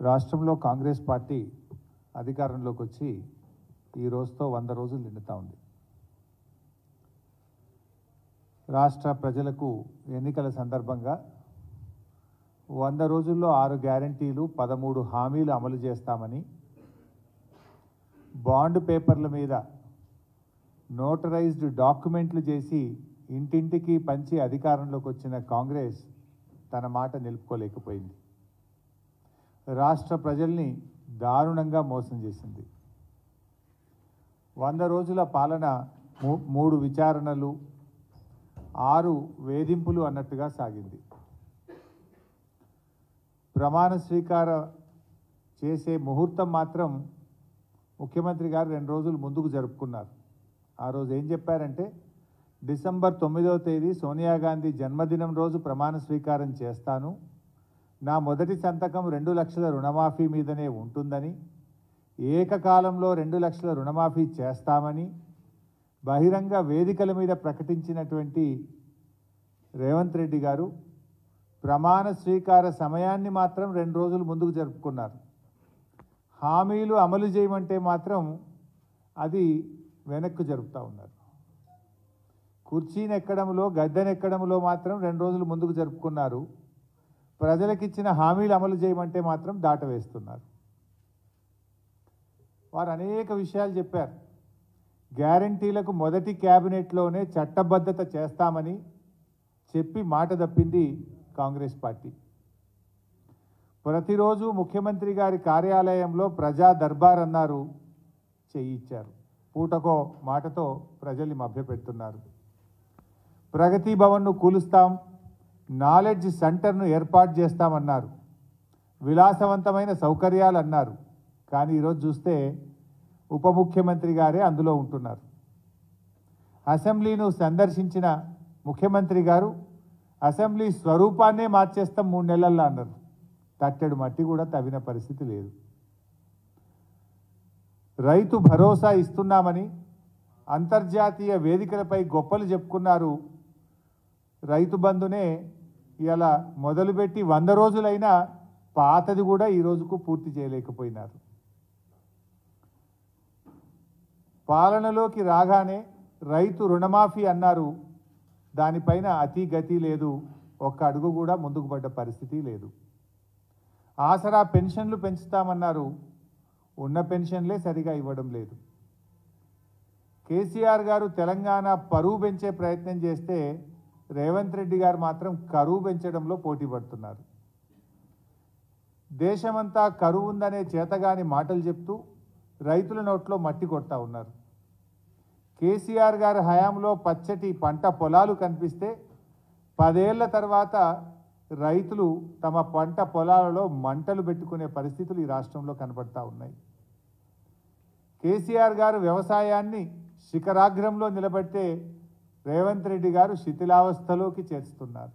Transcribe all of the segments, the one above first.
రాష్ట్రంలో కాంగ్రెస్ పార్టీ అధికారంలోకి వచ్చి ఈ రోజుతో వంద రోజులు నిండుతా ఉంది రాష్ట్ర ప్రజలకు ఎన్నికల సందర్భంగా వంద రోజుల్లో ఆరు గ్యారంటీలు పదమూడు హామీలు అమలు చేస్తామని బాండ్ పేపర్ల మీద నోటరైజ్డ్ డాక్యుమెంట్లు చేసి ఇంటింటికి పంచి అధికారంలోకి వచ్చిన కాంగ్రెస్ తన మాట నిలుపుకోలేకపోయింది రాష్ట్ర ప్రజల్ని దారుణంగా మోసం చేసింది వంద రోజుల పాలన మూ- మూడు విచారణలు ఆరు వేధింపులు అన్నట్టుగా సాగింది ప్రమాణ స్వీకార చేసే ముహూర్తం మాత్రం ముఖ్యమంత్రి గారు రెండు రోజులు ముందుకు జరుపుకున్నారు ఆ రోజు ఏం చెప్పారంటే డిసెంబర్ తొమ్మిదవ తేదీ సోనియా గాంధీ జన్మదినం రోజు ప్రమాణ స్వీకారం చేస్తాను నా మొదటి సంతకం రెండు లక్షల రుణమాఫీ మీదనే ఉంటుందని ఏకకాలంలో రెండు లక్షల రుణమాఫీ చేస్తామని బహిరంగ వేదికల మీద ప్రకటించినటువంటి రేవంత్ రెడ్డి గారు ప్రమాణ స్వీకార సమయాన్ని మాత్రం రెండు రోజులు ముందుకు జరుపుకున్నారు హామీలు అమలు చేయమంటే మాత్రం అది వెనక్కు జరుపుతూ ఉన్నారు కుర్చీనెక్కడంలో గద్దెనెక్కడంలో మాత్రం రెండు రోజులు ముందుకు జరుపుకున్నారు ప్రజలకిచ్చిన హామీలు అమలు చేయమంటే మాత్రం దాటవేస్తున్నారు వారు అనేక విషయాలు చెప్పారు గ్యారంటీలకు మొదటి క్యాబినెట్లోనే చట్టబద్ధత చేస్తామని చెప్పి మాట తప్పింది కాంగ్రెస్ పార్టీ ప్రతిరోజు ముఖ్యమంత్రి గారి కార్యాలయంలో ప్రజా దర్బార్ అన్నారు చేయించారు పూటకో మాటతో ప్రజల్ని మభ్యపెడుతున్నారు ప్రగతి భవన్ను కూలుస్తాం నాలెడ్జ్ సెంటర్ను ఏర్పాటు చేస్తామన్నారు విలాసవంతమైన సౌకర్యాలు అన్నారు కానీ ఈరోజు చూస్తే ఉప ముఖ్యమంత్రి గారే అందులో ఉంటున్నారు అసెంబ్లీను సందర్శించిన ముఖ్యమంత్రి గారు అసెంబ్లీ స్వరూపాన్నే మార్చేస్తాం మూడు నెలల్లో అన్నారు తట్టెడు మట్టి కూడా తవ్విన పరిస్థితి లేదు రైతు భరోసా ఇస్తున్నామని అంతర్జాతీయ వేదికలపై గొప్పలు చెప్పుకున్నారు రైతు బంధునే ఇలా మొదలుపెట్టి వంద రోజులైనా పాతది కూడా ఈ రోజుకు పూర్తి చేయలేకపోయినారు పాలనలోకి రాగానే రైతు రుణమాఫీ అన్నారు దానిపైన అతి గతి లేదు ఒక్క అడుగు కూడా ముందుకు పడ్డ పరిస్థితి లేదు ఆసరా పెన్షన్లు పెంచుతామన్నారు ఉన్న పెన్షన్లే సరిగా ఇవ్వడం లేదు కేసీఆర్ గారు తెలంగాణ పరువు పెంచే ప్రయత్నం చేస్తే రేవంత్ రెడ్డి గారు మాత్రం కరువు పెంచడంలో పోటీ పడుతున్నారు దేశమంతా కరువు ఉందనే చేతగాని మాటలు చెప్తూ రైతుల నోట్లో మట్టి కొడతా ఉన్నారు కేసీఆర్ గారి హయాంలో పచ్చటి పంట పొలాలు కనిపిస్తే పదేళ్ల తర్వాత రైతులు తమ పంట పొలాలలో మంటలు పెట్టుకునే పరిస్థితులు ఈ రాష్ట్రంలో కనపడతా ఉన్నాయి కేసీఆర్ గారు వ్యవసాయాన్ని శిఖరాగ్రంలో నిలబెడితే రేవంత్ రెడ్డి గారు శిథిలావస్థలోకి చేర్చుతున్నారు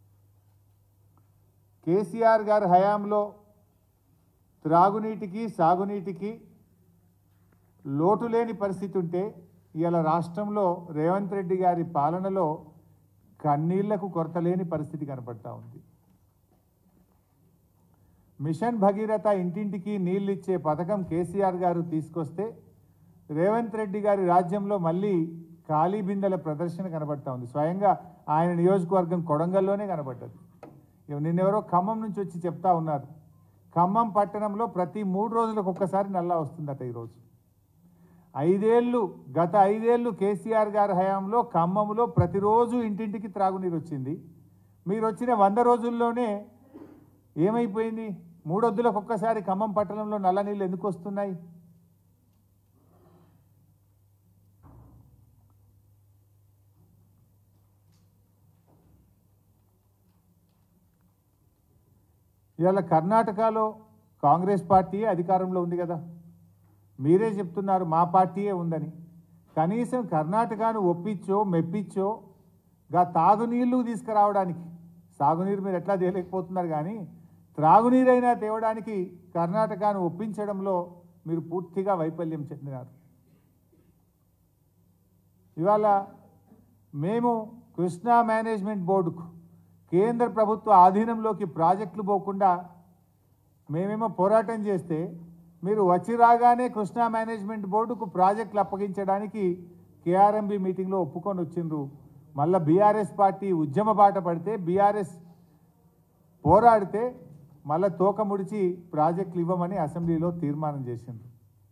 కేసీఆర్ గారి హయాంలో త్రాగునీటికి సాగునీటికి లోటు లేని పరిస్థితి ఉంటే ఇవాళ రాష్ట్రంలో రేవంత్ రెడ్డి గారి పాలనలో కన్నీళ్లకు కొరత లేని పరిస్థితి కనపడతా ఉంది మిషన్ భగీరథ ఇంటింటికి నీళ్ళు ఇచ్చే పథకం కేసీఆర్ గారు తీసుకొస్తే రేవంత్ రెడ్డి గారి రాజ్యంలో మళ్ళీ ఖాళీ బిందెల ప్రదర్శన కనబడతా ఉంది స్వయంగా ఆయన నియోజకవర్గం కొడంగల్లోనే కనబడ్డది ఇక నిన్నెవరో ఖమ్మం నుంచి వచ్చి చెప్తా ఉన్నారు ఖమ్మం పట్టణంలో ప్రతి మూడు రోజులకు ఒక్కసారి నల్లా వస్తుందట ఈరోజు ఐదేళ్ళు గత ఐదేళ్ళు కేసీఆర్ గారి హయాంలో ఖమ్మంలో ప్రతిరోజు ఇంటింటికి త్రాగునీరు వచ్చింది మీరు వచ్చిన వంద రోజుల్లోనే ఏమైపోయింది మూడొద్దులకు ఒక్కసారి ఖమ్మం పట్టణంలో నల్ల నీళ్ళు ఎందుకు వస్తున్నాయి ఇవాళ కర్ణాటకలో కాంగ్రెస్ పార్టీ అధికారంలో ఉంది కదా మీరే చెప్తున్నారు మా పార్టీయే ఉందని కనీసం కర్ణాటకను ఒప్పించో మెప్పించో గా తాగునీళ్లు తీసుకురావడానికి సాగునీరు మీరు ఎట్లా తేలేకపోతున్నారు కానీ త్రాగునీరైనా తేవడానికి కర్ణాటకను ఒప్పించడంలో మీరు పూర్తిగా వైఫల్యం చెందినారు ఇవాళ మేము కృష్ణా మేనేజ్మెంట్ బోర్డుకు కేంద్ర ప్రభుత్వ ఆధీనంలోకి ప్రాజెక్టులు పోకుండా మేమేమో పోరాటం చేస్తే మీరు వచ్చి రాగానే కృష్ణా మేనేజ్మెంట్ బోర్డుకు ప్రాజెక్టులు అప్పగించడానికి కేఆర్ఎంబి మీటింగ్లో ఒప్పుకొని వచ్చిండ్రు మళ్ళీ బీఆర్ఎస్ పార్టీ ఉద్యమ బాట పడితే బీఆర్ఎస్ పోరాడితే మళ్ళీ తోక ముడిచి ప్రాజెక్టులు ఇవ్వమని అసెంబ్లీలో తీర్మానం చేసిండ్రు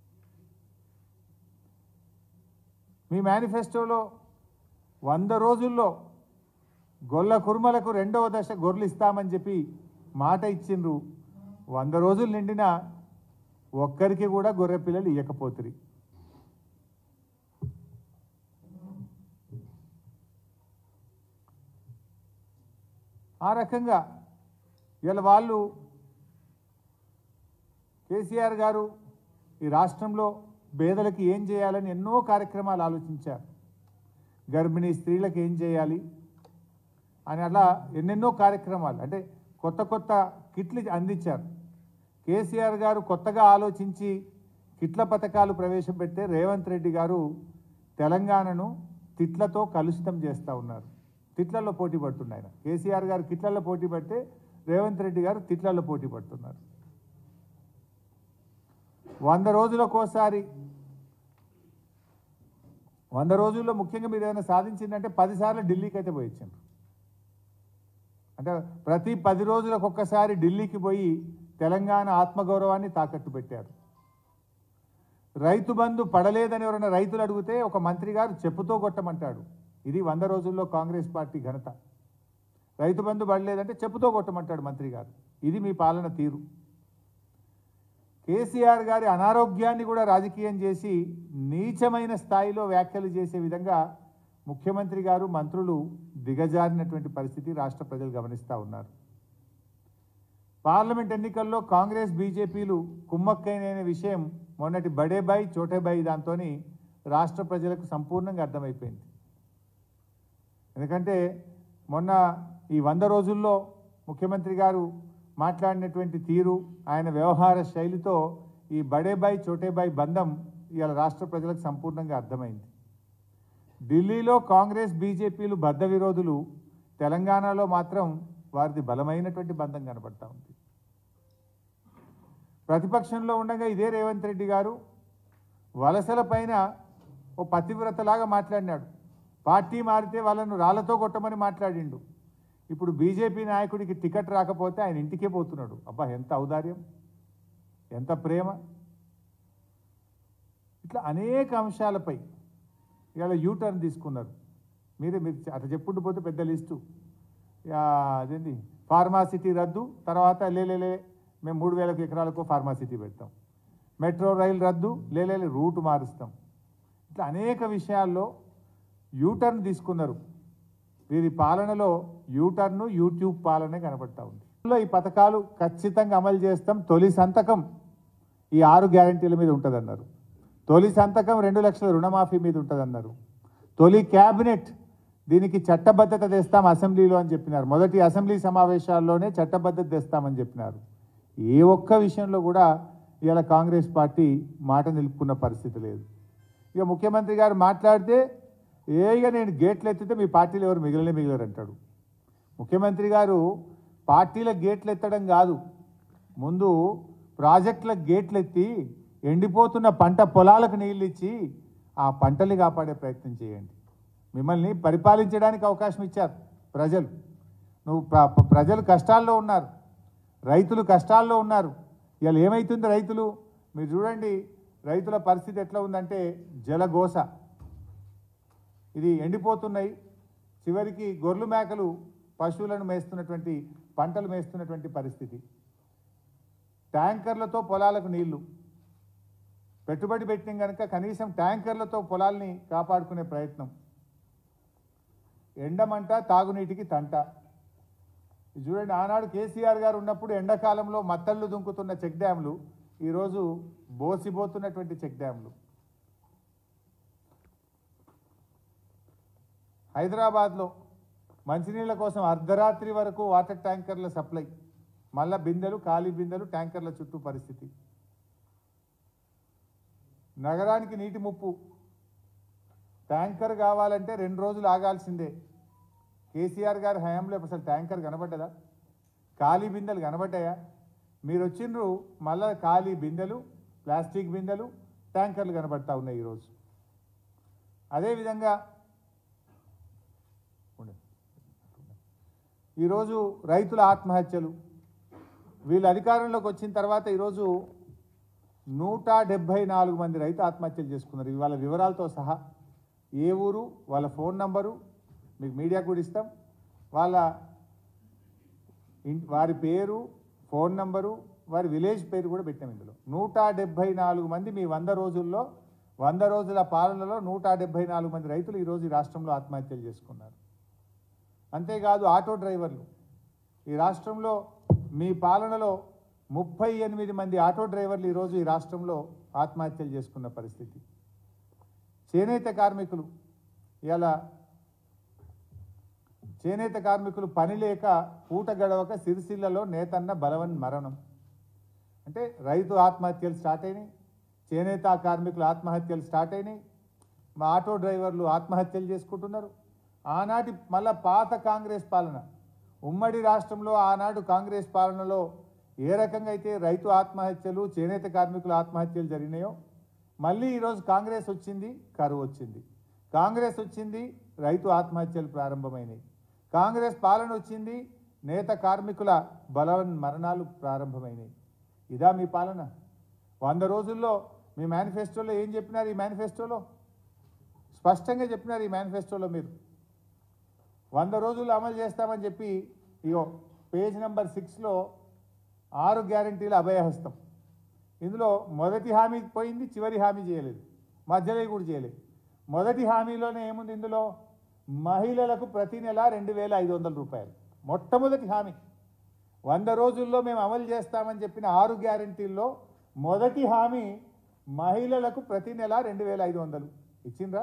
మీ మేనిఫెస్టోలో వంద రోజుల్లో గొల్ల కుర్మలకు రెండవ దశ గొర్రెలు ఇస్తామని చెప్పి మాట ఇచ్చిండ్రు వంద రోజులు నిండినా ఒక్కరికి కూడా గొర్రె పిల్లలు ఇవ్వకపోతురి ఆ రకంగా ఇలా వాళ్ళు కేసీఆర్ గారు ఈ రాష్ట్రంలో పేదలకు ఏం చేయాలని ఎన్నో కార్యక్రమాలు ఆలోచించారు గర్భిణీ స్త్రీలకు ఏం చేయాలి అని అలా ఎన్నెన్నో కార్యక్రమాలు అంటే కొత్త కొత్త కిట్లు అందించారు కేసీఆర్ గారు కొత్తగా ఆలోచించి కిట్ల పథకాలు ప్రవేశపెడితే రేవంత్ రెడ్డి గారు తెలంగాణను తిట్లతో కలుషితం చేస్తూ ఉన్నారు తిట్లలో పోటీ పడుతున్నాయి ఆయన కేసీఆర్ గారు కిట్లలో పోటీ పడితే రేవంత్ రెడ్డి గారు తిట్లలో పోటీ పడుతున్నారు వంద రోజులకోసారి వంద రోజుల్లో ముఖ్యంగా మీరు ఏదైనా సాధించిందంటే పదిసార్లు ఢిల్లీకి అయితే పోయించారు అంటే ప్రతి పది రోజులకు ఒక్కసారి ఢిల్లీకి పోయి తెలంగాణ ఆత్మగౌరవాన్ని తాకట్టు పెట్టారు రైతు బంధు పడలేదని ఎవరైనా రైతులు అడిగితే ఒక మంత్రి గారు చెప్పుతో కొట్టమంటాడు ఇది వంద రోజుల్లో కాంగ్రెస్ పార్టీ ఘనత రైతు బంధు పడలేదంటే చెప్పుతో కొట్టమంటాడు మంత్రి గారు ఇది మీ పాలన తీరు కేసీఆర్ గారి అనారోగ్యాన్ని కూడా రాజకీయం చేసి నీచమైన స్థాయిలో వ్యాఖ్యలు చేసే విధంగా ముఖ్యమంత్రి గారు మంత్రులు దిగజారినటువంటి పరిస్థితి రాష్ట్ర ప్రజలు గమనిస్తూ ఉన్నారు పార్లమెంట్ ఎన్నికల్లో కాంగ్రెస్ బీజేపీలు కుమ్మక్కైన విషయం మొన్నటి బడేబాయి చోటేబాయి దాంతో రాష్ట్ర ప్రజలకు సంపూర్ణంగా అర్థమైపోయింది ఎందుకంటే మొన్న ఈ వంద రోజుల్లో ముఖ్యమంత్రి గారు మాట్లాడినటువంటి తీరు ఆయన వ్యవహార శైలితో ఈ బడేబాయి చోటేబాయి బంధం ఇవాళ రాష్ట్ర ప్రజలకు సంపూర్ణంగా అర్థమైంది ఢిల్లీలో కాంగ్రెస్ బీజేపీలు బద్ధ విరోధులు తెలంగాణలో మాత్రం వారిది బలమైనటువంటి బంధం కనబడతా ఉంది ప్రతిపక్షంలో ఉండగా ఇదే రేవంత్ రెడ్డి గారు వలసల పైన ఓ పతివ్రతలాగా మాట్లాడినాడు పార్టీ మారితే వాళ్ళను రాళ్లతో కొట్టమని మాట్లాడిండు ఇప్పుడు బీజేపీ నాయకుడికి టికెట్ రాకపోతే ఆయన ఇంటికే పోతున్నాడు అబ్బా ఎంత ఔదార్యం ఎంత ప్రేమ ఇట్లా అనేక అంశాలపై ఇవాళ యూటర్న్ తీసుకున్నారు మీరే మీరు అట్లా చెప్పుకుంటూ పోతే పెద్ద లిస్టు యా, అదేంటి ఫార్మాసిటీ రద్దు తర్వాత లేలేలే మేము మూడు వేలకు ఎకరాలకు ఫార్మాసిటీ పెడతాం మెట్రో రైలు రద్దు లేలేలే రూట్ మారుస్తాం ఇట్లా అనేక విషయాల్లో యూటర్న్ తీసుకున్నారు వీరి పాలనలో యూటర్ను యూట్యూబ్ పాలనే కనబడతా ఉంది ఇందులో ఈ పథకాలు ఖచ్చితంగా అమలు చేస్తాం తొలి సంతకం ఈ ఆరు గ్యారంటీల మీద ఉంటుందన్నారు తొలి సంతకం రెండు లక్షల రుణమాఫీ మీద ఉంటుందన్నారు తొలి క్యాబినెట్ దీనికి చట్టబద్ధత తెస్తాం అసెంబ్లీలో అని చెప్పినారు మొదటి అసెంబ్లీ సమావేశాల్లోనే చట్టబద్ధత తెస్తామని చెప్పినారు ఏ ఒక్క విషయంలో కూడా ఇవాళ కాంగ్రెస్ పార్టీ మాట నిలుపుకున్న పరిస్థితి లేదు ఇక ముఖ్యమంత్రి గారు మాట్లాడితే ఏ ఇక నేను గేట్లు ఎత్తితే మీ పార్టీలు ఎవరు మిగిలిన మిగిలరు అంటాడు ముఖ్యమంత్రి గారు పార్టీల గేట్లు ఎత్తడం కాదు ముందు ప్రాజెక్టుల గేట్లు ఎత్తి ఎండిపోతున్న పంట పొలాలకు నీళ్ళు ఇచ్చి ఆ పంటల్ని కాపాడే ప్రయత్నం చేయండి మిమ్మల్ని పరిపాలించడానికి అవకాశం ఇచ్చారు ప్రజలు నువ్వు ప్ర- ప్రజలు కష్టాల్లో ఉన్నారు రైతులు కష్టాల్లో ఉన్నారు ఇవాళ ఏమవుతుంది రైతులు మీరు చూడండి రైతుల పరిస్థితి ఎట్లా ఉందంటే జలగోస ఇది ఎండిపోతున్నాయి చివరికి గొర్రెలు మేకలు పశువులను మేస్తున్నటువంటి పంటలు మేస్తున్నటువంటి పరిస్థితి ట్యాంకర్లతో పొలాలకు నీళ్లు పెట్టుబడి పెట్టిన కనుక కనీసం ట్యాంకర్లతో పొలాల్ని కాపాడుకునే ప్రయత్నం ఎండమంట తాగునీటికి తంట ఇది చూడండి ఆనాడు కేసీఆర్ గారు ఉన్నప్పుడు ఎండాకాలంలో మత్తళ్ళు దుంకుతున్న చెక్ డ్యామ్లు ఈరోజు బోసిపోతున్నటువంటి చెక్ డ్యామ్లు హైదరాబాద్లో మంచినీళ్ళ కోసం అర్ధరాత్రి వరకు వాటర్ ట్యాంకర్ల సప్లై మళ్ళా బిందెలు ఖాళీ బిందెలు ట్యాంకర్ల చుట్టూ పరిస్థితి నగరానికి నీటి ముప్పు ట్యాంకర్ కావాలంటే రెండు రోజులు ఆగాల్సిందే కేసీఆర్ గారి హయాంలో అసలు ట్యాంకర్ కనబడ్డదా ఖాళీ బిందెలు కనబడ్డాయా మీరు వచ్చిండ్రు మళ్ళా ఖాళీ బిందెలు ప్లాస్టిక్ బిందెలు ట్యాంకర్లు కనబడతా ఉన్నాయి ఈరోజు అదేవిధంగా ఉండు. ఈరోజు రైతుల ఆత్మహత్యలు వీళ్ళు అధికారంలోకి వచ్చిన తర్వాత ఈరోజు నూట డెబ్భై నాలుగు మంది రైతు ఆత్మహత్యలు చేసుకున్నారు ఇవాళ వివరాలతో సహా ఏ ఊరు వాళ్ళ ఫోన్ నంబరు మీకు మీడియా కూడా ఇస్తాం వాళ్ళ ఇన్- వారి పేరు ఫోన్ నంబరు వారి విలేజ్ పేరు కూడా పెట్టాం ఇందులో నూట డెబ్భై నాలుగు మంది మీ వంద రోజుల్లో వంద రోజుల పాలనలో నూట డెబ్భై నాలుగు మంది రైతులు ఈరోజు ఈ రాష్ట్రంలో ఆత్మహత్యలు చేసుకున్నారు అంతేకాదు ఆటో డ్రైవర్లు ఈ రాష్ట్రంలో మీ పాలనలో ముప్పై ఎనిమిది మంది ఆటో డ్రైవర్లు ఈరోజు ఈ రాష్ట్రంలో ఆత్మహత్యలు చేసుకున్న పరిస్థితి చేనేత కార్మికులు ఇలా చేనేత కార్మికులు పని లేక పూట గడవక సిరిసిల్లలో నేతన్న బలవన్ మరణం అంటే రైతు ఆత్మహత్యలు స్టార్ట్ అయినాయి చేనేత కార్మికుల ఆత్మహత్యలు స్టార్ట్ అయినాయి మా ఆటో డ్రైవర్లు ఆత్మహత్యలు చేసుకుంటున్నారు ఆనాటి మళ్ళా పాత కాంగ్రెస్ పాలన ఉమ్మడి రాష్ట్రంలో ఆనాడు కాంగ్రెస్ పాలనలో ఏ రకంగా అయితే రైతు ఆత్మహత్యలు చేనేత కార్మికుల ఆత్మహత్యలు జరిగినాయో మళ్ళీ ఈరోజు కాంగ్రెస్ వచ్చింది కరువు వచ్చింది కాంగ్రెస్ వచ్చింది రైతు ఆత్మహత్యలు ప్రారంభమైనాయి కాంగ్రెస్ పాలన వచ్చింది నేత కార్మికుల బలవన్ మరణాలు ప్రారంభమైనాయి ఇదా మీ పాలన వంద రోజుల్లో మీ మేనిఫెస్టోలో ఏం చెప్పినారు ఈ మేనిఫెస్టోలో స్పష్టంగా చెప్పినారు ఈ మేనిఫెస్టోలో మీరు వంద రోజుల్లో అమలు చేస్తామని చెప్పి ఇగో పేజ్ నెంబర్ సిక్స్లో ఆరు గ్యారంటీల అభయహస్తం ఇందులో మొదటి హామీ పోయింది చివరి హామీ చేయలేదు మధ్యలో కూడా చేయలేదు మొదటి హామీలోనే ఏముంది ఇందులో మహిళలకు ప్రతి నెల రెండు వేల ఐదు వందల రూపాయలు మొట్టమొదటి హామీ వంద రోజుల్లో మేము అమలు చేస్తామని చెప్పిన ఆరు గ్యారంటీల్లో మొదటి హామీ మహిళలకు ప్రతి నెల రెండు వేల ఐదు వందలు ఇచ్చిండ్రా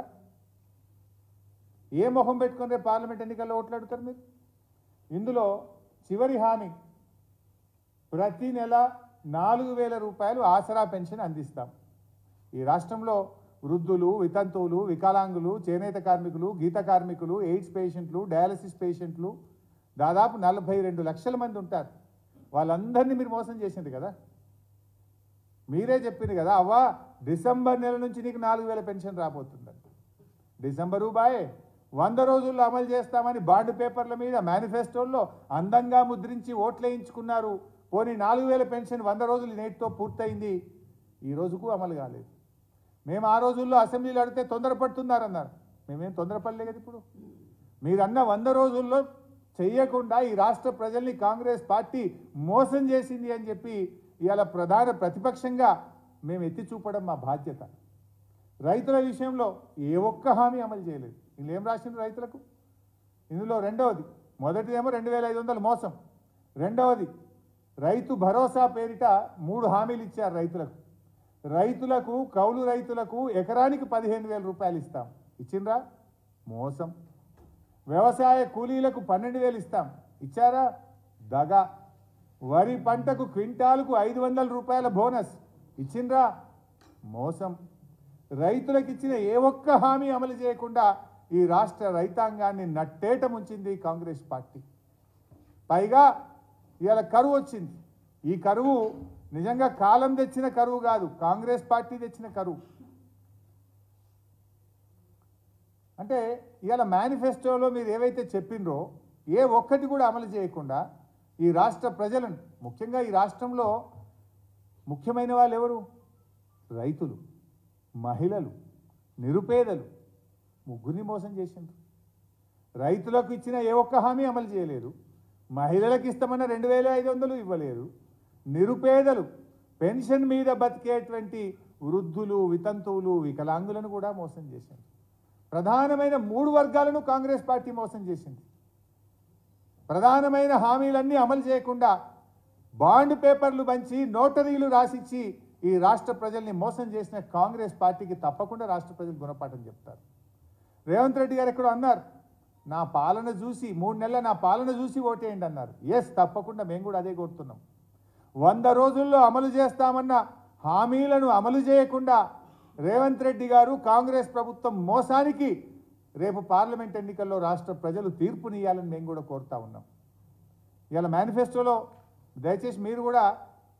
ఏ మొహం పెట్టుకుని రేపు పార్లమెంట్ ఎన్నికల్లో ఓట్లాడుతారు మీరు ఇందులో చివరి హామీ ప్రతి నెల నాలుగు వేల రూపాయలు ఆసరా పెన్షన్ అందిస్తాం ఈ రాష్ట్రంలో వృద్ధులు వితంతువులు వికలాంగులు చేనేత కార్మికులు గీత కార్మికులు ఎయిడ్స్ పేషెంట్లు డయాలసిస్ పేషెంట్లు దాదాపు నలభై రెండు లక్షల మంది ఉంటారు వాళ్ళందరినీ మీరు మోసం చేసింది కదా మీరే చెప్పింది కదా అవ్వా డిసెంబర్ నెల నుంచి నీకు నాలుగు వేల పెన్షన్ రాబోతుందని డిసెంబరు బాయే వంద రోజుల్లో అమలు చేస్తామని బాండ్ పేపర్ల మీద మేనిఫెస్టోల్లో అందంగా ముద్రించి ఓట్లేయించుకున్నారు పోనీ నాలుగు వేల పెన్షన్ వంద రోజులు నేటితో పూర్తయింది ఈ రోజుకు అమలు కాలేదు మేము ఆ రోజుల్లో అసెంబ్లీలో అడిగితే తొందరపడుతున్నారన్నారు మేమేం తొందరపడలే కదా ఇప్పుడు మీరన్న వంద రోజుల్లో చెయ్యకుండా ఈ రాష్ట్ర ప్రజల్ని కాంగ్రెస్ పార్టీ మోసం చేసింది అని చెప్పి ఇవాళ ప్రధాన ప్రతిపక్షంగా మేము ఎత్తి చూపడం మా బాధ్యత రైతుల విషయంలో ఏ ఒక్క హామీ అమలు చేయలేదు వీళ్ళు ఏం రాసిండ్రు రైతులకు ఇందులో రెండవది మొదటిదేమో రెండు వేల ఐదు వందలు మోసం రెండవది రైతు భరోసా పేరిట మూడు హామీలు ఇచ్చారు రైతులకు రైతులకు కౌలు రైతులకు ఎకరానికి పదిహేను వేల రూపాయలు ఇస్తాం ఇచ్చిండ్రా మోసం వ్యవసాయ కూలీలకు పన్నెండు వేలు ఇస్తాం ఇచ్చారా దగా వరి పంటకు క్వింటాలకు ఐదు వందల రూపాయల బోనస్ ఇచ్చిండ్రా మోసం రైతులకు ఇచ్చిన ఏ ఒక్క హామీ అమలు చేయకుండా ఈ రాష్ట్ర రైతాంగాన్ని నట్టేట ముంచింది కాంగ్రెస్ పార్టీ పైగా ఇవాళ కరువు వచ్చింది ఈ కరువు నిజంగా కాలం తెచ్చిన కరువు కాదు కాంగ్రెస్ పార్టీ తెచ్చిన కరువు అంటే ఇవాళ మేనిఫెస్టోలో మీరు ఏవైతే చెప్పినరో ఏ ఒక్కటి కూడా అమలు చేయకుండా ఈ రాష్ట్ర ప్రజలను ముఖ్యంగా ఈ రాష్ట్రంలో ముఖ్యమైన వాళ్ళు ఎవరు రైతులు మహిళలు నిరుపేదలు ముగ్గురిని మోసం చేసిండ్రు రైతులకు ఇచ్చిన ఏ ఒక్క హామీ అమలు చేయలేదు మహిళలకు ఇస్తామన్న రెండు వేల ఐదు వందలు ఇవ్వలేదు నిరుపేదలు పెన్షన్ మీద బతికేటువంటి వృద్ధులు వితంతువులు వికలాంగులను కూడా మోసం చేశారు ప్రధానమైన మూడు వర్గాలను కాంగ్రెస్ పార్టీ మోసం చేసింది ప్రధానమైన హామీలన్నీ అమలు చేయకుండా బాండ్ పేపర్లు పంచి నోటరీలు రాసిచ్చి ఈ రాష్ట్ర ప్రజల్ని మోసం చేసిన కాంగ్రెస్ పార్టీకి తప్పకుండా రాష్ట్ర ప్రజలు గుణపాఠం చెప్తారు రేవంత్ రెడ్డి గారు ఎక్కడో అన్నారు నా పాలన చూసి మూడు నెలల నా పాలన చూసి ఓటేయండి అన్నారు ఎస్ తప్పకుండా మేము కూడా అదే కోరుతున్నాం వంద రోజుల్లో అమలు చేస్తామన్న హామీలను అమలు చేయకుండా రేవంత్ రెడ్డి గారు కాంగ్రెస్ ప్రభుత్వం మోసానికి రేపు పార్లమెంట్ ఎన్నికల్లో రాష్ట్ర ప్రజలు తీర్పునియాలని మేము కూడా కోరుతా ఉన్నాం ఇవాళ మేనిఫెస్టోలో దయచేసి మీరు కూడా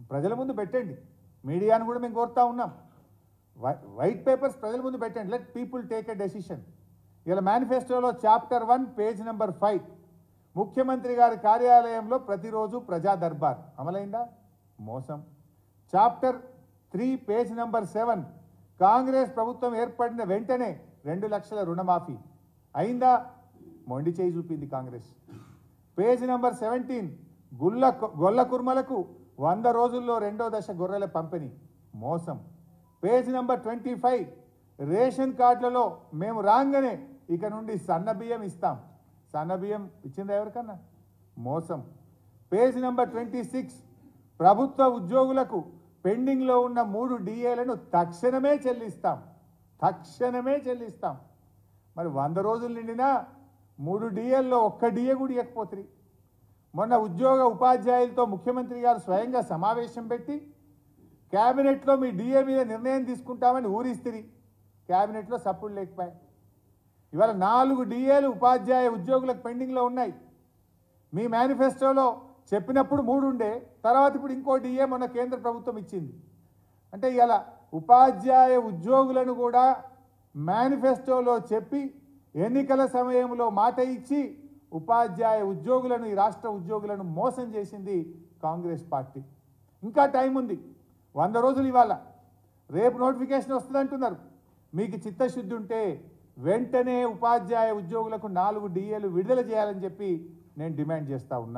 ప్రజల ముందు పెట్టండి మీడియాను కూడా మేము కోరుతా ఉన్నాం వై- వైట్ పేపర్స్ ప్రజల ముందు పెట్టండి let people take a decision ఇలా మేనిఫెస్టోలో chapter one page number five ముఖ్యమంత్రి గారి కార్యాలయంలో ప్రతిరోజు ప్రజా దర్బార్ అమలైందా మోసం chapter three page number seven Congress ప్రభుత్వం ఏర్పడిన వెంటనే రెండు లక్షల రుణమాఫీ అయిందా మొండి చేయి చూపింది కాంగ్రెస్ పేజ్ నెంబర్ సెవెంటీన్ గుల్ల గొల్ల కుర్మలకు వంద రోజుల్లో రెండో దశ గొర్రెల పంపిణీ మోసం page number twenty five ration కార్డులలో మేము రాగానే ఇక నుండి సన్న బియ్యం ఇస్తాం సన్న బియ్యం ఇచ్చిందా ఎవరికన్నా మోసం పేజ్ నెంబర్ ట్వంటీ సిక్స్ ప్రభుత్వ ఉద్యోగులకు పెండింగ్లో ఉన్న మూడు డిఏలను తక్షణమే చెల్లిస్తాం తక్షణమే చెల్లిస్తాం మరి వంద రోజులు నిండినా మూడు డిఏల్లో ఒక్క డిఏ కూడా ఇవ్వకపోతుంది మొన్న ఉద్యోగ ఉపాధ్యాయులతో ముఖ్యమంత్రి గారు స్వయంగా సమావేశం పెట్టి క్యాబినెట్లో మీ డిఏ మీద నిర్ణయం తీసుకుంటామని ఊరిస్తిరి క్యాబినెట్లో సప్పుడు లేకపోయాయి ఇవాళ నాలుగు డిఏలు ఉపాధ్యాయ ఉద్యోగులకు పెండింగ్లో ఉన్నాయి మీ మేనిఫెస్టోలో చెప్పినప్పుడు మూడు ఉండే తర్వాత ఇప్పుడు ఇంకో డిఏ మొన్న కేంద్ర ప్రభుత్వం ఇచ్చింది అంటే ఇలా ఉపాధ్యాయ ఉద్యోగులను కూడా మేనిఫెస్టోలో చెప్పి ఎన్నికల సమయంలో మాట ఇచ్చి ఉపాధ్యాయ ఉద్యోగులను ఈ రాష్ట్ర ఉద్యోగులను మోసం చేసింది కాంగ్రెస్ పార్టీ ఇంకా టైం ఉంది వంద రోజులు ఇవాళ రేపు నోటిఫికేషన్ వస్తుంది అంటున్నారు మీకు చిత్తశుద్ధి ఉంటే వెంటనే ఉపాధ్యాయ ఉద్యోగులకు నాలుగు డిఏలు విడుదల చేయాలని చెప్పి నేను డిమాండ్ చేస్తా ఉన్నా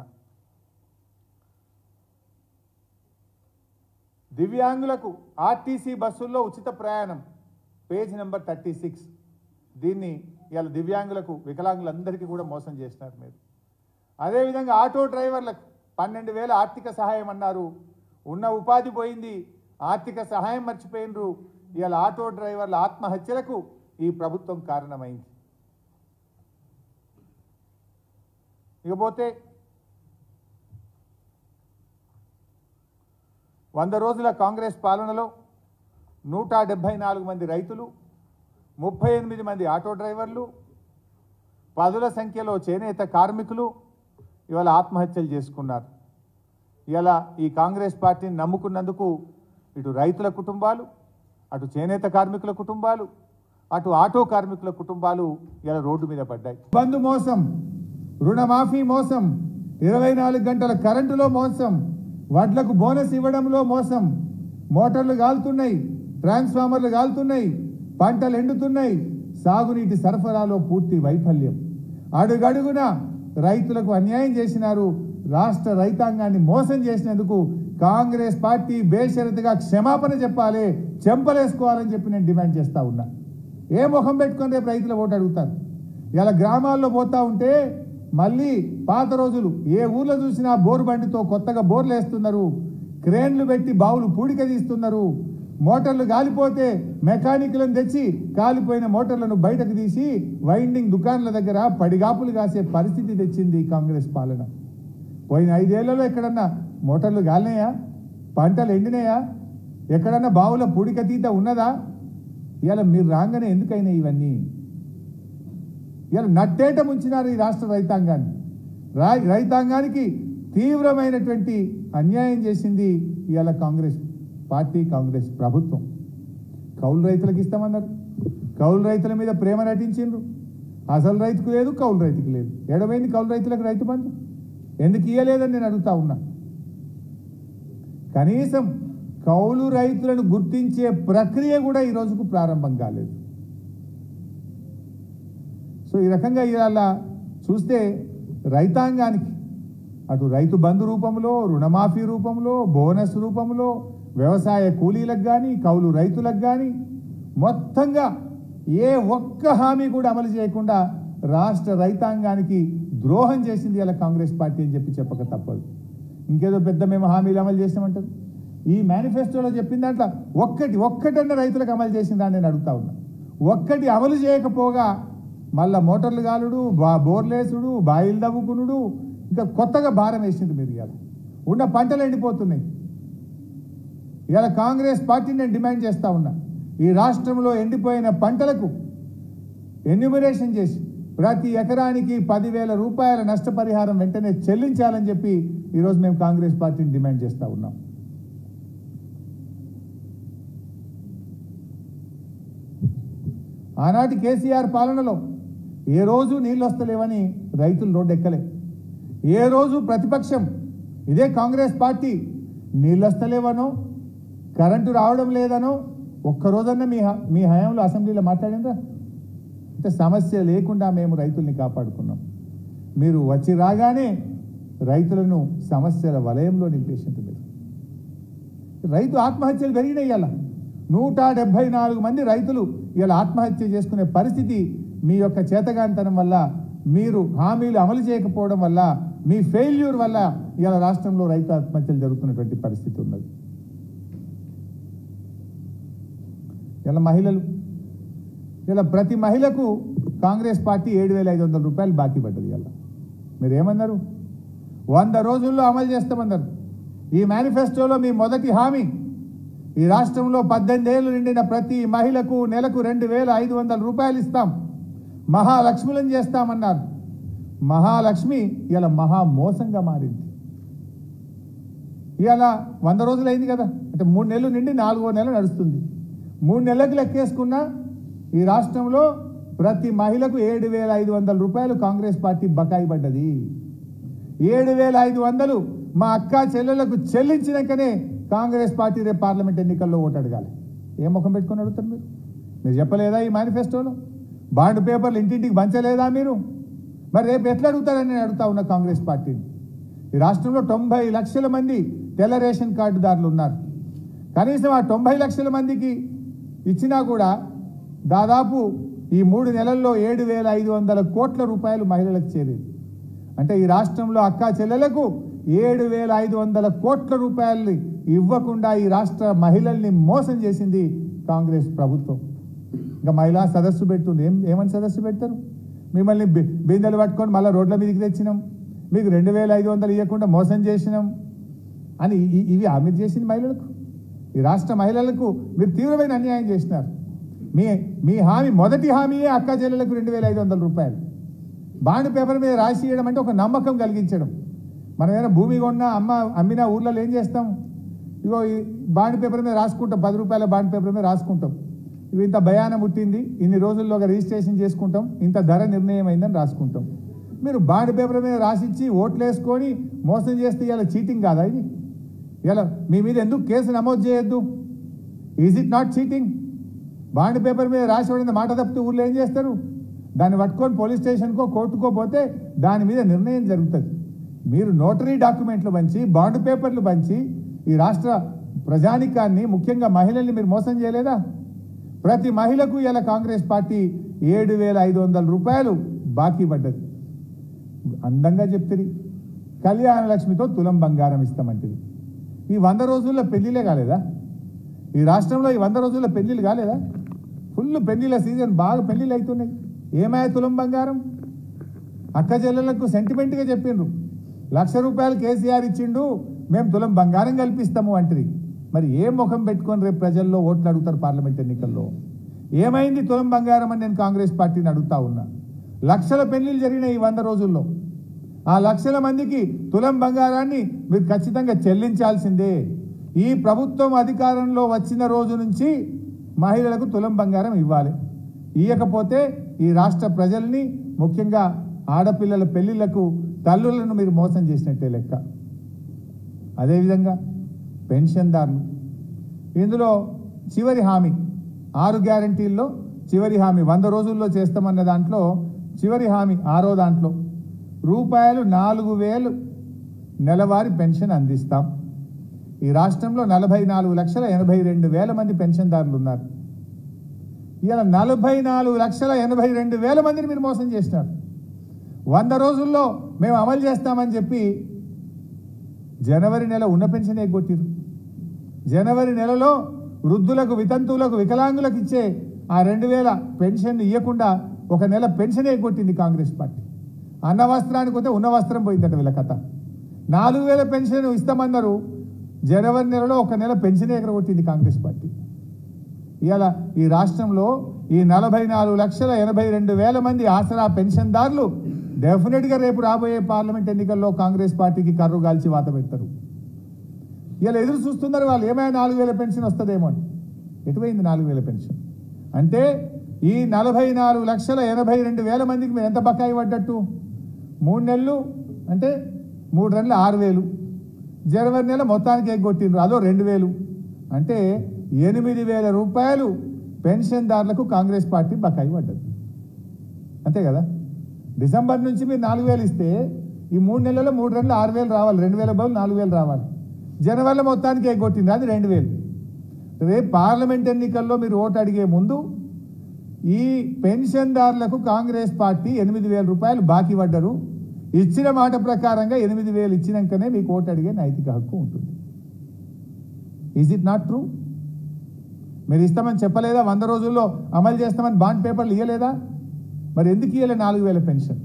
దివ్యాంగులకు ఆర్టీసీ బస్సుల్లో ఉచిత ప్రయాణం పేజ్ నెంబర్ థర్టీ సిక్స్ దీన్ని ఇవాళ దివ్యాంగులకు వికలాంగులందరికీ కూడా మోసం చేసినారు మీరు అదేవిధంగా ఆటో డ్రైవర్లకు పన్నెండు వేల ఆర్థిక సహాయం అన్నారు ఉన్న ఉపాధి పోయింది ఆర్థిక సహాయం మర్చిపోయినరు ఇవాళ ఆటో డ్రైవర్ల ఆత్మహత్యలకు ఈ ప్రభుత్వం కారణమైంది ఇకపోతే వంద రోజుల కాంగ్రెస్ పాలనలో నూట డెబ్భై నాలుగు మంది రైతులు ముప్పై ఎనిమిది మంది ఆటో డ్రైవర్లు పదుల సంఖ్యలో చేనేత కార్మికులు ఇవాళ ఆత్మహత్యలు చేసుకున్నారు ఇవాళ ఈ కాంగ్రెస్ పార్టీని నమ్ముకున్నందుకు ఇటు రైతుల కుటుంబాలు అటు చేనేత కార్మికుల కుటుంబాలు అటు ఆటో కార్మికుల కుటుంబాలు ఇలా రోడ్డు మీద పడ్డాయి బంధు మోసం రుణమాఫీ మోసం ఇరవై నాలుగు గంటల కరెంటులో మోసం వడ్లకు బోనస్ ఇవ్వడంలో మోసం మోటార్లు కాలుతున్నాయి ట్రాన్స్ఫార్మర్లు కాలుతున్నాయి పంటలు ఎండుతున్నాయి సాగునీటి సరఫరాలో పూర్తి వైఫల్యం అడుగడుగున రైతులకు అన్యాయం చేసినారు రాష్ట్ర రైతాంగాన్ని మోసం చేసినందుకు కాంగ్రెస్ పార్టీ బేషరతుగా క్షమాపణ చెప్పాలి చెంపలేసుకోవాలని చెప్పి నేను డిమాండ్ చేస్తా ఉన్నా ఏ ముఖం పెట్టుకొని రేపు రైతుల ఓటు అడుగుతారు ఇలా గ్రామాల్లో పోతా ఉంటే మళ్ళీ పాత రోజులు ఏ ఊర్లో చూసినా బోరు బండితో కొత్తగా బోర్లు వేస్తున్నారు క్రేన్లు పెట్టి బావులు పూడిక తీస్తున్నారు మోటార్లు గాలిపోతే మెకానిక్లను తెచ్చి కాలిపోయిన మోటార్లను బయటకు తీసి వైండింగ్ దుకాణాల దగ్గర పడిగాపులు కాసే పరిస్థితి తెచ్చింది ఈ కాంగ్రెస్ పాలన పోయిన ఐదేళ్లలో ఎక్కడన్నా మోటార్లు గాలినాయా పంటలు ఎండినాయా ఎక్కడన్నా బావుల పూడిక తీత ఉన్నదా ఇవాళ మీరు రాగానే ఎందుకైనాయి ఇవన్నీ ఇవాళ నట్టేట ముంచినారు ఈ రాష్ట్ర రైతాంగాన్ని రా రైతాంగానికి తీవ్రమైనటువంటి అన్యాయం చేసింది ఇవాళ కాంగ్రెస్ పార్టీ కాంగ్రెస్ ప్రభుత్వం కౌలు రైతులకు ఇస్తామన్నారు కౌలు రైతుల మీద ప్రేమ నటించిండ్రు అసలు రైతుకు లేదు కౌలు రైతుకు లేదు ఎడమైంది కౌలు రైతులకు రైతు బంధు ఎందుకు ఇయ్యలేదని నేను అడుగుతా ఉన్నా కనీసం కౌలు రైతులను గుర్తించే ప్రక్రియ కూడా ఈ రోజుకు ప్రారంభం కాలేదు సో ఈ రకంగా ఇవాళ చూస్తే రైతాంగానికి అటు రైతు బంధు రూపంలో రుణమాఫీ రూపంలో బోనస్ రూపంలో వ్యవసాయ కూలీలకు కానీ కౌలు రైతులకు కానీ మొత్తంగా ఏ ఒక్క హామీ కూడా అమలు చేయకుండా రాష్ట్ర రైతాంగానికి ద్రోహం చేసింది ఇలా కాంగ్రెస్ పార్టీ అని చెప్పి చెప్పక తప్పదు ఇంకేదో పెద్ద మేము హామీలు అమలు చేసామంటారు ఈ మేనిఫెస్టోలో చెప్పిన దాంట్లో ఒక్కటి ఒక్కటన్న రైతులకు అమలు చేసిందా అని నేను అడుగుతా ఉన్నా ఒక్కటి అమలు చేయకపోగా మళ్ళా మోటార్లు గాలుడు బా బోర్లేసుడు బాయిలు దవ్వుకునుడు ఇంకా కొత్తగా భారం వేసింది మీరు ఇవాళ ఉన్న పంటలు ఎండిపోతున్నాయి ఇవాళ కాంగ్రెస్ పార్టీని నేను డిమాండ్ చేస్తా ఉన్నా ఈ రాష్ట్రంలో ఎండిపోయిన పంటలకు ఎన్యూమరేషన్ చేసి ప్రతి ఎకరానికి పదివేల రూపాయల నష్టపరిహారం వెంటనే చెల్లించాలని చెప్పి ఈరోజు మేము కాంగ్రెస్ పార్టీని డిమాండ్ చేస్తా ఉన్నాం ఆనాటి కేసీఆర్ పాలనలో ఏ రోజు నీళ్ళు వస్తలేవని రైతులు రోడ్డెక్కలే ఏ రోజు ప్రతిపక్షం ఇదే కాంగ్రెస్ పార్టీ నీళ్ళు వస్తలేవనో కరెంటు రావడం లేదనో ఒక్కరోజన్నా మీ హ- మీ హయాంలో అసెంబ్లీలో మాట్లాడిందా అంటే సమస్య లేకుండా మేము రైతుల్ని కాపాడుకున్నాం మీరు వచ్చి రాగానే రైతులను సమస్యల వలయంలో నింపేసింది మీరు రైతు ఆత్మహత్యలు పెరిగినాయి ఇలా నూట డెబ్బై నాలుగు మంది రైతులు ఇలా ఆత్మహత్య చేసుకునే పరిస్థితి మీ యొక్క చేతగాంతనం వల్ల మీరు హామీలు అమలు చేయకపోవడం వల్ల మీ ఫెయిల్యూర్ వల్ల ఇలా రాష్ట్రంలో రైతు ఆత్మహత్యలు జరుగుతున్నటువంటి పరిస్థితి ఉన్నది ఇలా మహిళలు ఇలా ప్రతి మహిళకు కాంగ్రెస్ పార్టీ ఏడు వేల ఐదు వందల రూపాయలు బాకీ పడ్డది ఇలా మీరు ఏమన్నారు వంద రోజుల్లో అమలు చేస్తామన్నారు ఈ మేనిఫెస్టోలో మీ మొదటి హామీ ఈ రాష్ట్రంలో పద్దెనిమిది ఏళ్ళు నిండిన ప్రతి మహిళకు నెలకు రెండు వేల ఐదు వందల రూపాయలు ఇస్తాం మహాలక్ష్ములను చేస్తామన్నారు మహాలక్ష్మి ఇలా మహా మోసంగా మారింది ఇవాళ వంద రోజులు అయింది కదా అంటే మూడు నెలలు నిండి నాలుగో నెల నడుస్తుంది మూడు నెలలకు లెక్కేసుకున్నా ఈ రాష్ట్రంలో ప్రతి మహిళకు ఏడు వేల ఐదు వందల రూపాయలు కాంగ్రెస్ పార్టీ బకాయి పడ్డది ఏడు వేల ఐదు వందలు మా అక్క చెల్లెలకు చెల్లించినాకనే కాంగ్రెస్ పార్టీ రేపు పార్లమెంట్ ఎన్నికల్లో ఓటు అడగాలి ఏ ముఖం పెట్టుకొని అడుగుతారు మీరు మీరు చెప్పలేదా ఈ మేనిఫెస్టోలో బాండ్ పేపర్లు ఇంటింటికి పంచలేదా మీరు మరి రేపు ఎట్లా అడుగుతారని నేను అడుగుతా ఉన్నా కాంగ్రెస్ పార్టీని ఈ రాష్ట్రంలో తొంభై లక్షల మంది తెల్ల రేషన్ కార్డుదారులు ఉన్నారు కనీసం ఆ తొంభై లక్షల మందికి ఇచ్చినా కూడా దాదాపు ఈ మూడు నెలల్లో ఏడు వేల ఐదు వందల కోట్ల రూపాయలు మహిళలకు చేరేది అంటే ఈ రాష్ట్రంలో అక్కా చెల్లెలకు ఏడు వేల ఐదు వందల కోట్ల రూపాయలని ఇవ్వకుండా ఈ రాష్ట్ర మహిళల్ని మోసం చేసింది కాంగ్రెస్ ప్రభుత్వం ఇంకా మహిళా సదస్సు పెడుతుంది ఏం ఏమని సదస్సు పెడతారు మిమ్మల్ని బి- బిందెలు పట్టుకొని మళ్ళీ రోడ్ల మీదకి తెచ్చినాం మీకు రెండు వేల ఐదు వందలు ఇవ్వకుండా మోసం చేసినాం అని ఇ- ఇవి ఆ మీరు చేసింది మహిళలకు ఈ రాష్ట్ర మహిళలకు మీరు తీవ్రమైన అన్యాయం చేసినారు మీ మీ హామీ మొదటి హామీయే అక్క చెల్లెలకు రెండు వేల ఐదు వందల రూపాయలు బాండ్ పేపర్ మీద రాసి ఇవ్వడం అంటే ఒక నమ్మకం కలిగించడం మనం ఏదైనా భూమి కొన్నా అమ్మ అమ్మినా ఊర్లలో ఏం చేస్తాం ఇగో ఈ బాండ్ పేపర్ మీద రాసుకుంటాం పది రూపాయల బాండ్ పేపర్ మీద రాసుకుంటాం ఇవి ఇంత భయానం పుట్టింది ఇన్ని రోజుల్లోగా రిజిస్ట్రేషన్ చేసుకుంటాం ఇంత ధర నిర్ణయం అయిందని రాసుకుంటాం మీరు బాండ్ పేపర్ మీద రాసిచ్చి ఓట్లు వేసుకొని మోసం చేస్తే ఇలా చీటింగ్ కాదా ఇది ఇలా మీ మీద ఎందుకు కేసు నమోదు చేయొద్దు is it not cheating bond paper మీద రాసి పడిన మాట తప్పితే ఊర్లో ఏం చేస్తారు దాన్ని పట్టుకొని పోలీస్ స్టేషన్కో కోర్టుకో పోతే దాని మీద నిర్ణయం జరుగుతుంది మీరు నోటరీ డాక్యుమెంట్లు పంచి బాండ్ పేపర్లు పంచి ఈ రాష్ట్ర ప్రజానికాన్ని ముఖ్యంగా మహిళల్ని మీరు మోసం చేయలేదా ప్రతి మహిళకు ఇలా కాంగ్రెస్ పార్టీ ఏడు వేల ఐదు వందల రూపాయలు బాకీ పడ్డది అందంగా చెప్తుంది కళ్యాణ లక్ష్మితో తులం బంగారం ఇస్తామంటుంది ఈ వంద రోజుల్లో పెళ్లిలే కాలేదా ఈ రాష్ట్రంలో ఈ వంద రోజుల్లో పెళ్లిళ్ళు కాలేదా ఫుల్ పెళ్లిళ్ళ సీజన్ బాగా పెళ్లిళ్ళు అవుతున్నాయి ఏమాయ తులం బంగారం అక్క చెల్లెలకు సెంటిమెంట్గా చెప్పిండ్రు లక్ష రూపాయలు కేసీఆర్ ఇచ్చిండు మేము తులం బంగారం కల్పిస్తాము అంటది మరి ఏ ముఖం పెట్టుకొని రేపు ప్రజల్లో ఓట్లు అడుగుతారు పార్లమెంట్ ఎన్నికల్లో ఏమైంది తులం బంగారం అని నేను కాంగ్రెస్ పార్టీని అడుగుతా ఉన్నా లక్షల పెళ్లిళ్ళు జరిగినాయి ఈ వంద రోజుల్లో ఆ లక్షల మందికి తులం బంగారాన్ని మీరు ఖచ్చితంగా చెల్లించాల్సిందే ఈ ప్రభుత్వం అధికారంలో వచ్చిన రోజు నుంచి మహిళలకు తులం బంగారం ఇవ్వాలి ఇవ్వకపోతే ఈ రాష్ట్ర ప్రజల్ని ముఖ్యంగా ఆడపిల్లల పెళ్లిళ్లకు తల్లులను మీరు మోసం చేసినట్టే లెక్క అదేవిధంగా పెన్షన్దారులు ఇందులో చివరి హామీ ఆరు గ్యారంటీల్లో చివరి హామీ వంద రోజుల్లో చేస్తామన్న దాంట్లో చివరి హామీ ఆరో దాంట్లో రూపాయలు నాలుగు వేలు నెలవారీ పెన్షన్ అందిస్తాం ఈ రాష్ట్రంలో నలభై నాలుగు లక్షల ఎనభై రెండు వేల మంది పెన్షన్దారులు ఉన్నారు ఇలా నలభై నాలుగు లక్షల ఎనభై రెండు వేల మందిని మీరు మోసం చేసినారు వంద రోజుల్లో మేము అమలు చేస్తామని చెప్పి జనవరి నెల ఉన్న పెన్షన్ ఎగ్గొట్టిరు జనవరి నెలలో వృద్ధులకు వితంతువులకు వికలాంగులకు ఇచ్చే ఆ రెండు వేల పెన్షన్ ఇవ్వకుండా ఒక నెల పెన్షన్ ఎగ్గొట్టింది కాంగ్రెస్ పార్టీ అన్న వస్త్రానికి పోతే ఉన్న వస్త్రం పోయిందట వీళ్ళ కథ నాలుగు వేల పెన్షన్ ఇస్తామన్నారు జనవరి నెలలో ఒక నెల పెన్షన్ ఎగరగొట్టింది కాంగ్రెస్ పార్టీ ఇవాళ ఈ రాష్ట్రంలో ఈ నలభై నాలుగు లక్షల ఎనభై రెండు వేల మంది ఆసరా పెన్షన్దారులు డెఫినెట్గా రేపు రాబోయే పార్లమెంట్ ఎన్నికల్లో కాంగ్రెస్ పార్టీకి కర్రు గాల్చి వాత పెడతారు ఇలా ఎదురు చూస్తున్నారు వాళ్ళు ఏమైనా నాలుగు వేల పెన్షన్ వస్తుందేమో అని ఎటుపోయింది నాలుగు వేల పెన్షన్ అంటే ఈ నలభై నాలుగు లక్షల ఎనభై రెండు వేల మందికి మీరు ఎంత బకాయి పడ్డట్టు మూడు నెలలు అంటే మూడు నెలలు ఆరు వేలు జనవరి నెల మొత్తానికి ఎగ్గొట్టిండ్రు అదో రెండు వేలు అంటే ఎనిమిది వేల రూపాయలు పెన్షన్దారులకు కాంగ్రెస్ పార్టీ బకాయి పడ్డది అంతే కదా డిసెంబర్ నుంచి మీరు నాలుగు వేలు ఇస్తే ఈ మూడు నెలల్లో మూడు నెలలు ఆరు వేలు రావాలి రెండు వేల బదులు నాలుగు వేలు రావాలి జనవరిలో మొత్తానికి ఎగ్గొట్టింది అది రెండు వేలు రేపు పార్లమెంట్ ఎన్నికల్లో మీరు ఓటు అడిగే ముందు ఈ పెన్షన్దారులకు కాంగ్రెస్ పార్టీ ఎనిమిది వేల రూపాయలు బాకీ పడ్డరు ఇచ్చిన మాట ప్రకారంగా ఎనిమిది వేలు ఇచ్చినాకనే మీకు ఓటు అడిగే నైతిక హక్కు ఉంటుంది ఈజ్ ఇట్ నాట్ ట్రూ మీరు ఇస్తామని చెప్పలేదా వంద రోజుల్లో అమలు చేస్తామని బాండ్ పేపర్లు ఇవ్వలేదా మరి ఎందుకు ఇవ్వలే నాలుగు వేల పెన్షన్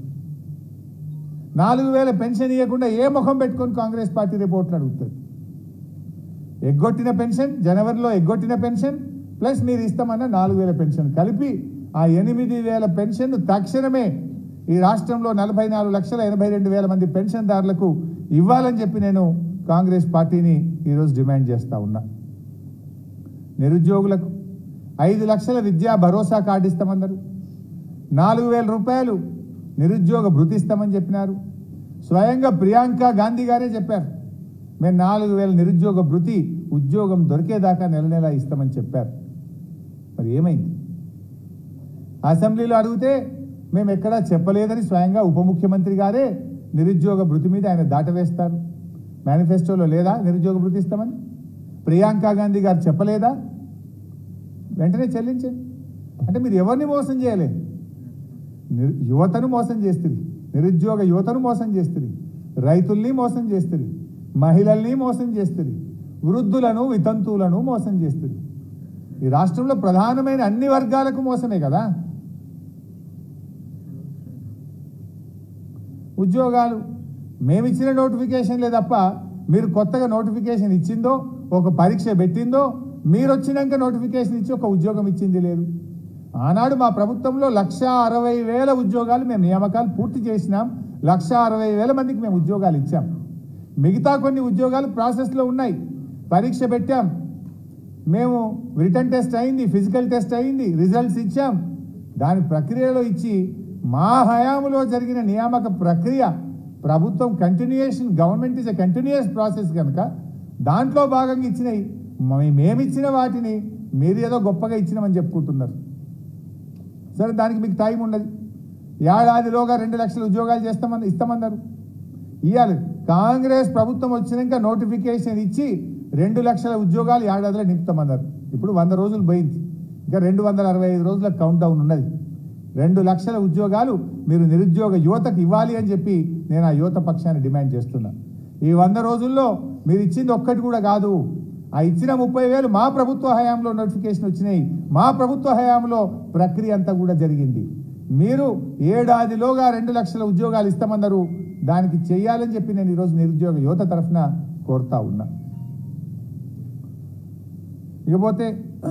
నాలుగు వేల పెన్షన్ ఇవ్వకుండా ఏ ముఖం పెట్టుకొని కాంగ్రెస్ పార్టీ రేపు ఓట్లు అడుగుతుంది ఎగ్గొట్టిన పెన్షన్ జనవరిలో ఎగ్గొట్టిన పెన్షన్ ప్లస్ మీరు ఇస్తామన్న నాలుగు వేల పెన్షన్ కలిపి ఆ ఎనిమిది వేల పెన్షన్ తక్షణమే ఈ రాష్ట్రంలో నలభై నాలుగు లక్షల ఎనభై రెండు వేల మంది పెన్షన్దారులకు ఇవ్వాలని చెప్పి నేను కాంగ్రెస్ పార్టీని ఈరోజు డిమాండ్ చేస్తా ఉన్నా నిరుద్యోగులకు ఐదు లక్షల విద్యా భరోసా కార్డు ఇస్తామన్నారు నాలుగు వేల రూపాయలు నిరుద్యోగ భృతి ఇస్తామని చెప్పినారు స్వయంగా ప్రియాంక గాంధీ గారే చెప్పారు మేము నాలుగు వేల నిరుద్యోగ భృతి ఉద్యోగం దొరికేదాకా నెల నెల ఇస్తామని చెప్పారు మరి ఏమైంది అసెంబ్లీలో అడిగితే మేము ఎక్కడా చెప్పలేదని స్వయంగా ఉప ముఖ్యమంత్రి గారే నిరుద్యోగ భృతి మీద ఆయన దాటవేస్తారు మేనిఫెస్టోలో లేదా నిరుద్యోగ భృతి ఇస్తామని ప్రియాంక గాంధీ గారు చెప్పలేదా వెంటనే చెల్లించండి అంటే మీరు ఎవరిని మోసం చేయలేదు నిరు- యువతను మోసం చేస్తుంది నిరుద్యోగ యువతను మోసం చేస్తుంది రైతుల్ని మోసం చేస్తుంది మహిళల్ని మోసం చేస్తుంది వృద్ధులను వితంతువులను మోసం చేస్తుంది ఈ రాష్ట్రంలో ప్రధానమైన అన్ని వర్గాలకు మోసమే కదా ఉద్యోగాలు మేమిచ్చిన నోటిఫికేషన్లే తప్ప మీరు కొత్తగా నోటిఫికేషన్ ఇచ్చిందో ఒక పరీక్ష పెట్టిందో మీరు వచ్చినాక నోటిఫికేషన్ ఇచ్చి ఒక ఉద్యోగం ఇచ్చింది లేదు ఆనాడు మా ప్రభుత్వంలో లక్ష అరవై వేల ఉద్యోగాలు మేము నియామకాలు పూర్తి చేసినాం లక్ష అరవై వేల మందికి మేము ఉద్యోగాలు ఇచ్చాం మిగతా కొన్ని ఉద్యోగాలు ప్రాసెస్లో ఉన్నాయి పరీక్ష పెట్టాం మేము రిటర్న్ టెస్ట్ అయింది ఫిజికల్ టెస్ట్ అయింది రిజల్ట్స్ ఇచ్చాం దాని ప్రక్రియలో ఇచ్చి మా హయాంలో జరిగిన నియామక ప్రక్రియ ప్రభుత్వం continuation government is a continuous process కనుక దాంట్లో భాగంగా ఇచ్చినవి మే- మేమిచ్చిన వాటిని మీరు ఏదో గొప్పగా ఇచ్చినామని చెప్పుకుంటున్నారు సరే దానికి మీకు టైం ఉండదు ఏడాదిలోగా రెండు లక్షల ఉద్యోగాలు చేస్తామని ఇస్తామన్నారు ఇవ్వాలి కాంగ్రెస్ ప్రభుత్వం వచ్చినాక నోటిఫికేషన్ ఇచ్చి రెండు లక్షల ఉద్యోగాలు ఏడాదిలో నింపుతామన్నారు ఇప్పుడు వంద రోజులు పోయింది ఇంకా రెండు వందల అరవై ఐదు రోజుల కౌంట్ డౌన్ ఉన్నది రెండు లక్షల ఉద్యోగాలు మీరు నిరుద్యోగ యువతకు ఇవ్వాలి అని చెప్పి నేను ఆ యువత పక్షాన్ని డిమాండ్ చేస్తున్నా ఈ వంద రోజుల్లో మీరు ఇచ్చింది ఒక్కటి కూడా కాదు ఆ ఇచ్చిన ముప్పై వేలు మా ప్రభుత్వ హయాంలో నోటిఫికేషన్ వచ్చినాయి మా ప్రభుత్వ హయాంలో ప్రక్రియ అంతా కూడా జరిగింది మీరు ఏడాదిలోగా రెండు లక్షల ఉద్యోగాలు ఇస్తామన్నారు దానికి చెయ్యాలని చెప్పి నేను ఈరోజు నిరుద్యోగ యువత తరఫున కోరుతా ఉన్నా ఇకపోతే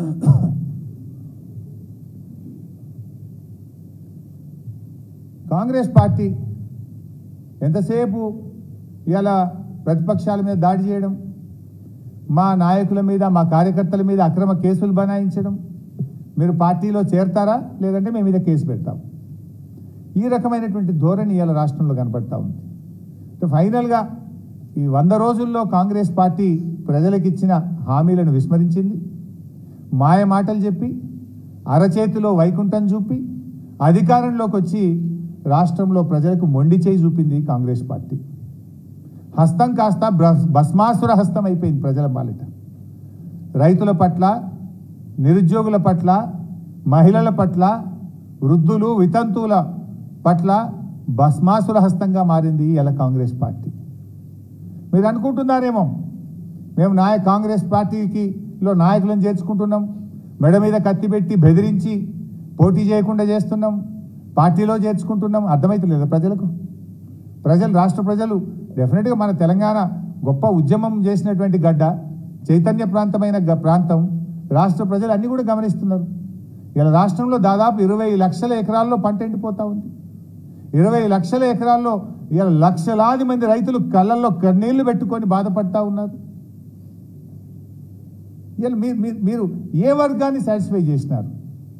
కాంగ్రెస్ పార్టీ ఎంతసేపు ఇలా ప్రతిపక్షాల మీద దాడి చేయడం మా నాయకుల మీద మా కార్యకర్తల మీద అక్రమ కేసులు బనాయించడం మీరు పార్టీలో చేరతారా లేదంటే మేము మీద కేసు పెడతాం ఈ రకమైనటువంటి ధోరణి ఇలా రాష్ట్రంలో కనపడతా ఉంది అంటే ఫైనల్గా ఈ వంద రోజుల్లో కాంగ్రెస్ పార్టీ ప్రజలకు ఇచ్చిన హామీలను విస్మరించింది మాయ మాటలు చెప్పి అరచేతిలో వైకుంఠం చూపి అధికారంలోకి వచ్చి రాష్ట్రంలో ప్రజలకు మొండి చేయి చూపింది కాంగ్రెస్ పార్టీ హస్తం కాస్త బ్రస్- భస్మాసుర హస్తం అయిపోయింది ప్రజల పాలిట రైతుల పట్ల నిరుద్యోగుల పట్ల మహిళల పట్ల వృద్ధులు వితంతువుల పట్ల భస్మాసుర హస్తంగా మారింది ఇలా కాంగ్రెస్ పార్టీ మీరు అనుకుంటున్నారేమో మేము నాయ కాంగ్రెస్ పార్టీకి లో నాయకులను చేర్చుకుంటున్నాం మెడ మీద కత్తి పెట్టి బెదిరించి పోటీ చేయకుండా చేస్తున్నాం పార్టీలో చేర్చుకుంటున్నాం అర్థమవుతలేదు ప్రజలకు ప్రజలు రాష్ట్ర ప్రజలు డెఫినెట్గా మన తెలంగాణ గొప్ప ఉద్యమం చేసినటువంటి గడ్డ చైతన్య ప్రాంతమైన గ- ప్రాంతం రాష్ట్ర ప్రజలు అన్ని కూడా గమనిస్తున్నారు ఇలా రాష్ట్రంలో దాదాపు ఇరవై లక్షల ఎకరాల్లో పంట ఎండిపోతా ఉంది ఇరవై లక్షల ఎకరాల్లో ఇలా లక్షలాది మంది రైతులు కళ్ళల్లో కన్నీళ్లు పెట్టుకొని బాధపడతా ఉన్నారు ఇలా మీరు మీరు- మీరు ఏ వర్గాన్ని సాటిస్ఫై చేసినారు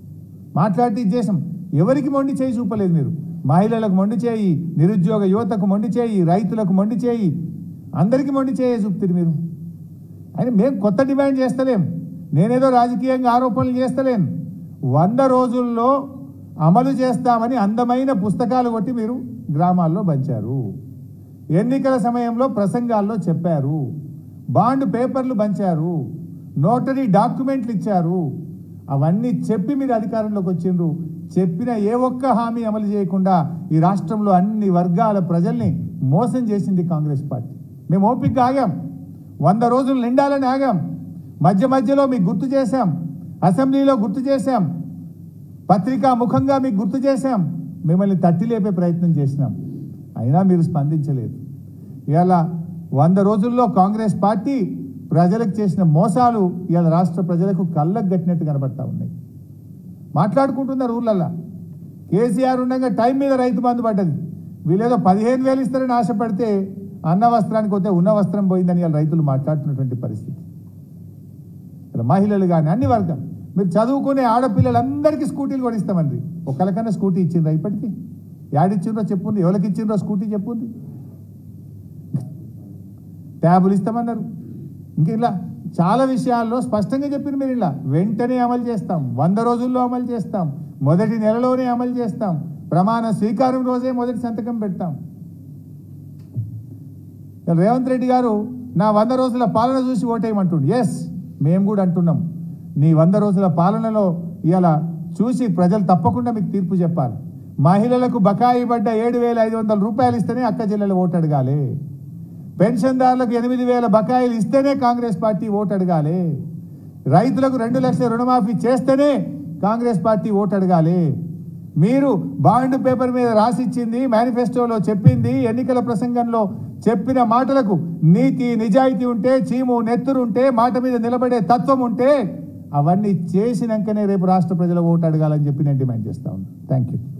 మాట్లాడితే ఇది చేసాం ఎవరికి మొండి చేయి చూపలేదు మీరు మహిళలకు మొండి చేయి నిరుద్యోగ యువతకు మొండి చేయి రైతులకు మొండి చేయి అందరికీ మొండి చేయి చూపుతారు మీరు అని మేము కొత్త డిమాండ్ చేస్తలేం నేనేదో రాజకీయంగా ఆరోపణలు చేస్తలేను వంద రోజుల్లో అమలు చేస్తామని అందమైన పుస్తకాలు కొట్టి మీరు గ్రామాల్లో పంచారు ఎన్నికల సమయంలో ప్రసంగాల్లో చెప్పారు బాండ్ పేపర్లు పంచారు నోటరీ డాక్యుమెంట్లు ఇచ్చారు అవన్నీ చెప్పి మీరు అధికారంలోకి వచ్చిండ్రు చెప్పిన ఏ ఒక్క హామీ అమలు చేయకుండా ఈ రాష్ట్రంలో అన్ని వర్గాల ప్రజల్ని మోసం చేసింది కాంగ్రెస్ పార్టీ మేము ఓపికగా ఆగాం వంద రోజులు నిండాలని ఆగాం మధ్య మధ్యలో మీకు గుర్తు చేశాం అసెంబ్లీలో గుర్తు చేశాం పత్రికా ముఖంగా మీకు గుర్తు చేశాం మిమ్మల్ని తట్టి లేపే ప్రయత్నం చేసినాం అయినా మీరు స్పందించలేదు ఇవాళ వంద రోజుల్లో కాంగ్రెస్ పార్టీ ప్రజలకు చేసిన మోసాలు ఇవాళ రాష్ట్ర ప్రజలకు కళ్ళకు గట్టినట్టు కనబడతా ఉన్నాయి మాట్లాడుకుంటున్నారు ఊర్లల్లో కేసీఆర్ ఉండగా టైం మీద రైతు బంధు పడ్డది వీళ్ళేదో పదిహేను వేలు ఇస్తారని ఆశపడితే అన్న వస్త్రానికి వస్తే ఉన్న వస్త్రం పోయిందని ఇవాళ రైతులు మాట్లాడుతున్నటువంటి పరిస్థితి ఇలా మహిళలు కానీ అన్ని వర్గం మీరు చదువుకునే ఆడపిల్లలందరికీ స్కూటీలు కొనిస్తామండి ఒకరికన్నా స్కూటీ ఇచ్చిండ్రా ఇప్పటికీ యాడిచ్చిండ్రో చెప్పుంది ఎవరికి ఇచ్చిండ్రో స్కూటీ చెప్పుంది ట్యాబులు ఇస్తామన్నారు ఇంక ఇలా చాలా విషయాల్లో స్పష్టంగా చెప్పిన మీరు ఇలా వెంటనే అమలు చేస్తాం వంద రోజుల్లో అమలు చేస్తాం మొదటి నెలలోనే అమలు చేస్తాం ప్రమాణ స్వీకారం రోజే మొదటి సంతకం పెడతాం ఇవాళ రేవంత్ రెడ్డి గారు నా వంద రోజుల పాలన చూసి ఓటేయమంటుండు ఎస్ మేము కూడా అంటున్నాం నీ వంద రోజుల పాలనలో ఇలా చూసి ప్రజలు తప్పకుండా మీకు తీర్పు చెప్పాలి మహిళలకు బకాయి పడ్డ ఏడు వేల ఐదు వందల రూపాయలు ఇస్తేనే అక్క చెల్లెలు ఓటు అడగాలి పెన్షన్దారులకు ఎనిమిది వేల బకాయిలు ఇస్తేనే కాంగ్రెస్ పార్టీ ఓటు అడగాలి రైతులకు రెండు లక్షల రుణమాఫీ చేస్తేనే కాంగ్రెస్ పార్టీ ఓటు అడగాలి మీరు బాండ్ పేపర్ మీద రాసిచ్చింది మేనిఫెస్టోలో చెప్పింది ఎన్నికల ప్రసంగంలో చెప్పిన మాటలకు నీతి నిజాయితీ ఉంటే చీము నెత్తురు ఉంటే మాట మీద నిలబడే తత్వం ఉంటే అవన్నీ చేసినాకనే రేపు రాష్ట్ర ప్రజల ఓటు అడగాలని చెప్పి నేను డిమాండ్ చేస్తా ఉన్నాను థ్యాంక్ యూ